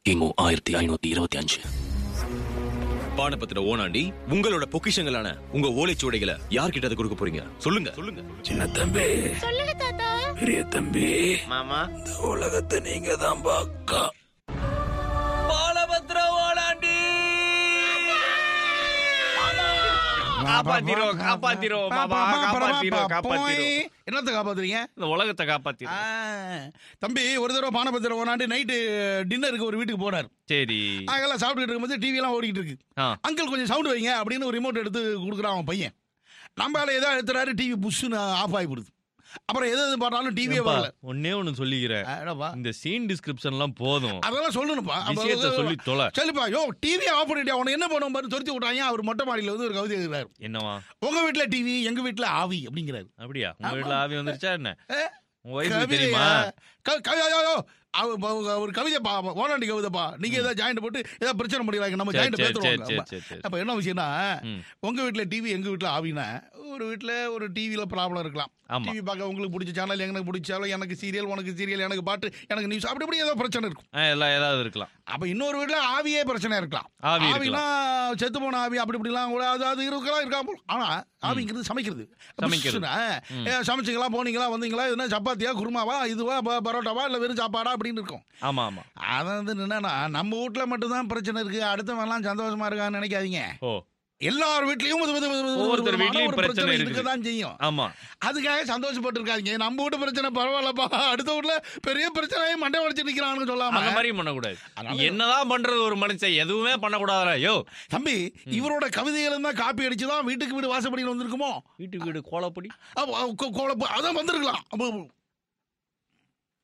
கிமு ஆயிரத்தி ஐநூத்தி இருபத்தி அஞ்சு பானபத்திர ஓனாண்டி உங்களோட பொக்கிஷங்களான உங்க ஓலைச்சுவடைகளை யார்கிட்ட அதை கொடுக்க போறீங்க சொல்லுங்க சொல்லுங்க சின்ன தம்பி சொல்லுங்க தாத்தா பெரிய தம்பி மாமா இந்த உலகத்தை நீங்க தான் பாக்கா பாலபத்திர ஓனாண்டி காப்பாத்திரோ காப்பாத்திரோ மாமா காப்பாத்திரோ காப்பாத்திரோ என்னத்தை காப்பாத்துறீங்க இந்த உலகத்தை காப்பாத்திரோ ஆ, தம்பி ஒரு தடவை பானபத்திரம் ஓனாண்டு நைட்டு டின்னருக்கு ஒரு வீட்டுக்கு போனார் சரி அங்கெல்லாம் சாப்பிட்டுட்டு இருக்கும்போது டிவி எல்லாம் ஓடிக்கிட்டு இருக்கு ஆ. அங்கிள் கொஞ்சம் சவுண்ட் வைங்க அப்படின்னு ஒரு ரிமோட் எடுத்து கொடுக்குறான் அவன் பையன் நம்மளால ஏதோ எடுத்துறாரு டிவி புஷ்ஷுன்னு ஆஃப் ஆகிவிடுது அப்புறம் எது எது பார்த்தாலும் டிவியே ஏப்பா, வரல ஒண்ணே ஒண்ணு சொல்லிக்கிறேன் ஆ, என்னப்பா இந்த சீன் டிஸ்கிரிப்ஷன் எல்லாம் போதும் அதெல்லாம் சொல்லணும்ப்பா அப்ப விஷயத்த வந்து- சொல்லி தொலை சரிப்பா யோ டிவி ஆஃப் பண்ணிட்டியா உனக்கு என்ன பண்ணுவோம் பாரு துரத்தி விட்டாங்க அவர் மொட்டை மாடியில வந்து ஒரு கவிதை எழுதுறாரு என்னவா உங்க வீட்டுல டிவி எங்க வீட்டுல ஆவி அப்படிங்கிறாரு அப்படியா உங்க வீட்டுல ஆவி வந்துருச்சா என்ன ஏ, உங்க ஒய்ஃபுக்கு கவிதையா? தெரியுமா க- கவி- ஐயோ, ஐயோ, அவ- அவ- ஒரு கவிதைப்பா ஓனாண்டி கவிதைப்பா நீங்க ஏதாவது ஜாயிண்ட் போட்டு ஏதாவது பிரச்சனை முடியல நம்ம சரி, ஜாயிண்ட் சரி, சரி, பேசுறோம் சரி, சரி. அப்ப என்ன விஷயம்னா ம். உங்க வீட்டுல டிவி எங்க வீட்டுல ஆவினா ஒரு வீட்டுல ஒரு டிவில ப்ராப்ளம் இருக்கலாம் ஆமா. டிவி பார்க்க உங்களுக்கு பிடிச்ச சேனல் எனக்கு பிடிச்சாலும் எனக்கு சீரியல் உனக்கு சீரியல் எனக்கு பாட்டு எனக்கு நியூஸ் அப்படி இப்படி ஏதோ பிரச்சனை இருக்கும் ஆ, எல்லாம் ஏதாவது இருக்கலாம் அப்ப இன்னொரு வீட்டுல ஆவியே பிரச்சனை இருக்கலாம் ஆவி ஆவினா செத்து போன ஆவி அப்படி இப்படிலாம் கூட அது அது இருக்கலாம் இருக்காம போகலாம். ஆனா ஆவிங்கிறது சமைக்கிறது சமைக்கிறது. புஷ்ஷுனா, ஏ, சமைச்சிங்களா போனீங்களா வந்தீங்களா என்ன சப்பாத்தியா குருமாவா இதுவா ப- பரோட்டாவா இல்ல வெறும் சாப்பாடா அப்படின்னு இருக்கும் ஆமா ஆமா அது வந்து என்னன்னா நம்ம வீட்ல மட்டும்தான் பிரச்சனை இருக்கு அடுத்தவன் எல்லாம் சந்தோஷமா இருக்கான்னு நினைக்காதீங்க ஓ எல்லார் வீட்லயும் ஒரு வித- வித- வித- ஒவ்வொருத்தர் விதமான வீட்லயும் ஒரு பிரச்சனை இருக்குது. இருக்கதான் செய்யும் ஆமா அதுக்காக சந்தோஷப்பட்டு இருக்காதீங்க நம்ம வீட்டு பிரச்சனை பரவாயில்லப்பா அடுத்த வீட்ல பெரிய பிரச்சனையை மண்டை உடைச்சு நிக்கிறான்னு சொல்லாம அந்த மாதிரி பண்ணக்கூடாது அதனால- என்னதான் பண்றது ஒரு மனுஷன் எதுவுமே பண்ணக்கூடாதுடா யோ தம்பி இவரோட கவிதைகள் தான் காப்பி அடிச்சுதான் வீட்டுக்கு வீடு வாசப்படியில் வந்திருக்குமோ வீட்டு வீடு கோலப்படி அப்ப, அ, கோ- கோலப்பு அதான் வந்திருக்கலாம் அப்ப,